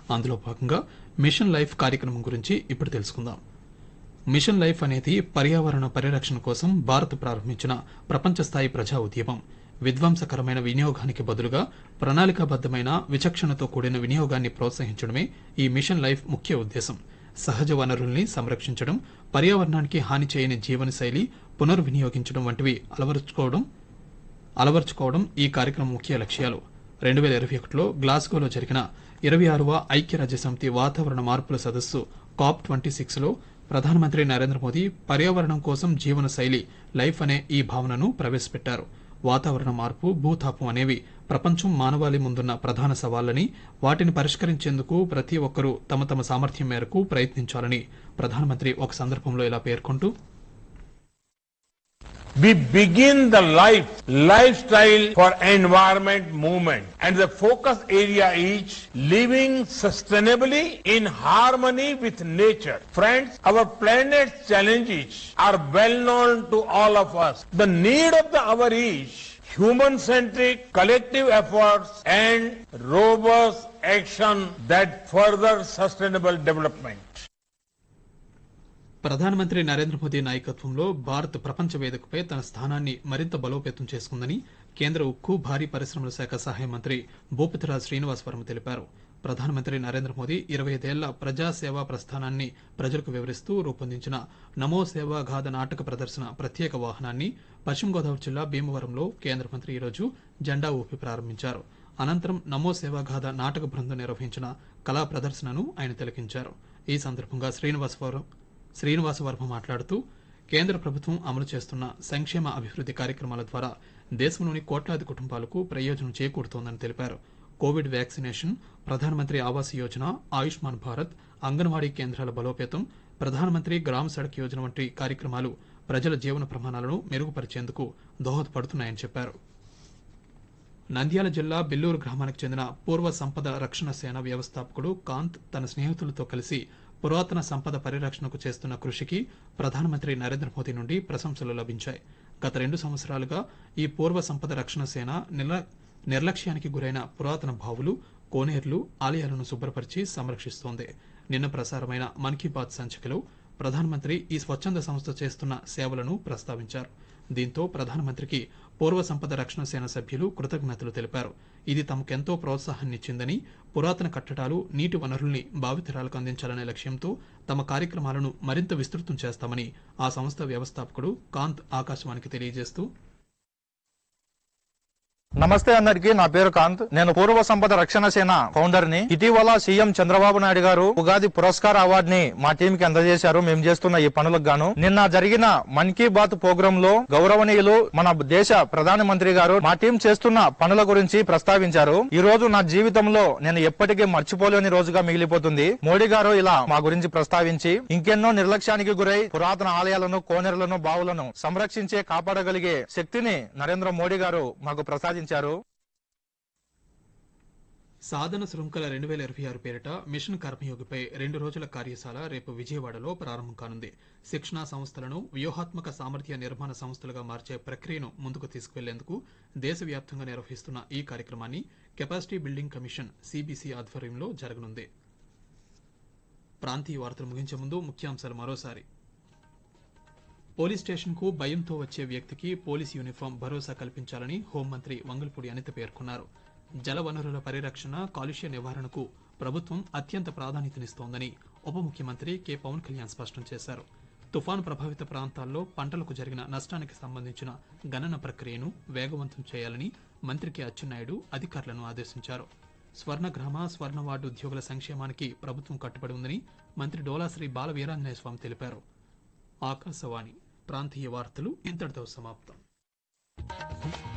అందులో భాగంగా mission life కార్యక్రమం గురించి ఇప్పుడు తెలుసుకుందాం మిషన్ లైఫ్ అనేది పర్యావరణ పరిరక్షణ కోసం భారత్ ప్రారంభించిన ప్రపంచ స్థాయి ప్రజా ఉద్యమం విధ్వంసకరమైన వినియోగానికి బదులుగా ప్రణాళికాబద్దమైన విచక్షణతో కూడిన వినియోగాన్ని ప్రోత్సహించడమే ఈ మిషన్ లైఫ్ ముఖ్య ఉద్దేశం సహజ వనరుల్ని సంరక్షించడం పర్యావరణానికి హాని చేయని జీవనశైలి పునర్వినియోగించడం వంటివి అలవరుచుకోవడం అలవర్చుకోవడం ఈ కార్యక్రమం ముఖ్య లక్ష్యాలు రెండు వేల ఇరవై ఒకటిలో గ్లాస్గోలో జరిగిన ఇరవై ఆరవ ఐక్యరాజ్య సమితి వాతావరణ మార్పుల సదస్సు కాప్ ట్వంటీ సిక్స్లో ప్రధానమంత్రి నరేంద్ర మోదీ పర్యావరణం కోసం జీవన శైలి లైఫ్ అనే ఈ భావనను ప్రవేశపెట్టారు వాతావరణ మార్పు భూతాపం అనేవి ప్రపంచం మానవాళి ముందున్న ప్రధాన సవాళ్లని వాటిని పరిష్కరించేందుకు ప్రతి ఒక్కరూ తమ తమ సామర్థ్యం మేరకు ప్రయత్నించాలని ప్రధానమంత్రి ఒక సందర్భంలో ఇలా పేర్కొంటూ We begin the life, lifestyle for environment movement and the focus area is living sustainably in harmony with nature. Friends, our planet's challenges are well known to all of us. The need of the hour is human-centric collective efforts and robust action that further sustainable development. ప్రధానమంత్రి నరేంద్ర మోదీ నాయకత్వంలో భారత్ ప్రపంచ వేదికపై తన స్థానాన్ని మరింత బలోపేతం చేసుకుందని కేంద్ర ఉక్కు భారీ పరిశ్రమల శాఖ సహాయ మంత్రి భూపతిరాజ్ శ్రీనివాస్ వర్మ తెలిపారు ప్రధానమంత్రి నరేంద్ర మోదీ ఇరవై ఐదేళ్ల ప్రజా సేవా ప్రస్థానాన్ని ప్రజలకు వివరిస్తూ రూపొందించిన నమో సేవాగాథ నాటక ప్రదర్శన ప్రత్యేక వాహనాన్ని పశ్చిమ గోదావరి జిల్లా భీమవరంలో కేంద్ర మంత్రి ఈరోజు జెండా ఊపి ప్రారంభించారు అనంతరం నమో సేవాగాథ నాటక బృందం నిర్వహించిన కళా ప్రదర్శనను ఆయన తిలకించారు ఈ సందర్భంగా శ్రీనివాస్ వర్మ శ్రీనివాస వర్మ మాట్లాడుతూ కేంద్ర ప్రభుత్వం అమలు చేస్తున్న సంక్షేమ అభివృద్ది కార్యక్రమాల ద్వారా దేశంలోని కోట్లాది కుటుంబాలకు ప్రయోజనం చేకూరుతోందని తెలిపారు కోవిడ్ వ్యాక్సినేషన్ ప్రధానమంత్రి ఆవాస్ యోజన ఆయుష్మాన్ భారత్ అంగన్వాడీ కేంద్రాల బలోపేతం ప్రధానమంత్రి గ్రామ సడక్ యోజన వంటి కార్యక్రమాలు ప్రజల జీవన ప్రమాణాలను మెరుగుపరిచేందుకు దోహదపడుతున్నాయని చెప్పారు నంద్యాల జిల్లా బిల్లూరు గ్రామానికి చెందిన పూర్వ సంపద రక్షణ సేన వ్యవస్థాపకుడు కాంత్ తన స్నేహితులతో కలిసి పురాతన సంపద పరిరక్షణకు చేస్తున్న కృషికి ప్రధానమంత్రి నరేంద్ర మోదీ నుండి ప్రశంసలు లభించాయి గత రెండు సంవత్సరాలుగా ఈ పూర్వ సంపద రక్షణ సేన నిర్ల- నిర్లక్ష్యానికి గురైన పురాతన బావులు కోనేర్లు ఆలయాలను శుభ్రపరిచి సంరక్షిస్తోంది నిన్న ప్రసారమైన మన్ కీ బాత్ సంచికలో ప్రధానమంత్రి ఈ స్వచ్ఛంద సంస్థ చేస్తున్న సేవలను ప్రస్తావించారు దీంతో ప్రధానమంత్రికి పూర్వ సంపద రక్షణ సేన సభ్యులు కృతజ్ఞతలు తెలిపారు ఇది తమకెంతో ప్రోత్సాహాన్నిచ్చిందని పురాతన కట్టడాలు నీటి వనరుల్ని భావితరాలకు అందించాలనే లక్ష్యంతో తమ కార్యక్రమాలను మరింత విస్తృతం చేస్తామని ఆ సంస్థ వ్యవస్థాపకుడు కాంత్ ఆకాశవాణికి తెలియజేస్తూ నమస్తే అందరికి నా పేరు కాంత్ నేను పూర్వ సంపద రక్షణ సేన ఫౌండర్ ని ఇటీవల సీఎం చంద్రబాబు నాయుడు గారు ఉగాది పురస్కార అవార్డు ని మా టీం కి అందజేశారు మేము చేస్తున్న ఈ పనులకు గాను నిన్న జరిగిన మన్ కీ బాత్ ప్రోగ్రామ్ లో గౌరవనీయులు మన దేశ ప్రధాన మంత్రి గారు మా టీం చేస్తున్న పనుల గురించి ప్రస్తావించారు ఈ రోజు నా జీవితంలో నేను ఎప్పటికీ మర్చిపోలేని రోజుగా మిగిలిపోతుంది మోడీ గారు ఇలా మా గురించి ప్రస్తావించి ఇంకెన్నో నిర్లక్ష్యానికి గురై పురాతన ఆలయాలను కోనేరులను బావులను సంరక్షించే కాపాడగలిగే శక్తిని నరేంద్ర మోడీ గారు మాకు ప్రసాదించారు సాధన శృంఖల రెండు వేల ఇరవై ఆరు పేరిట మిషన్ కర్మయోగిపై రెండు రోజుల కార్యశాల రేపు విజయవాడలో ప్రారంభం కానుంది శిక్షణా సంస్థలను వ్యూహాత్మక సామర్థ్య నిర్మాణ సంస్థలుగా మార్చే ప్రక్రియను ముందుకు తీసుకువెళ్లేందుకు దేశవ్యాప్తంగా నిర్వహిస్తున్న ఈ కార్యక్రమాన్ని కెపాసిటీ బిల్డింగ్ కమిషన్ సిబిసి ఆధ్వర్యంలో జరగనుంది ప్రాంతీయ వార్తలు ముగించే ముందు ముఖ్యాంశాలు మరోసారి పోలీస్ స్టేషన్కు భయంతో వచ్చే వ్యక్తికి పోలీస్ యూనిఫామ్ భరోసా కల్పించాలని హోంమంత్రి వంగల్పూడి అనిత పేర్కొన్నారు జల వనరుల పరిరక్షణ కాలుష్య నివారణకు ప్రభుత్వం అత్యంత ప్రాధాన్యతనిస్తోందని ఉప ముఖ్యమంత్రి కె పవన్ కళ్యాణ్ స్పష్టం చేశారు తుఫాను ప్రభావిత ప్రాంతాల్లో పంటలకు జరిగిన నష్టానికి సంబంధించిన గణన ప్రక్రియను వేగవంతం చేయాలని మంత్రి కె అచ్చెన్నాయుడు అధికారులను ఆదేశించారు స్వర్ణగ్రామ స్వర్ణ వార్డు ఉద్యోగుల సంక్షేమానికి ప్రభుత్వం కట్టుబడి ఉందని మంత్రి డోలాశ్రీ బాల వీరాంజనేయ స్వామి తెలిపారు ఆకాశవాణి ప్రాంతీయ వార్తలు ఇంతటితో సమాప్తం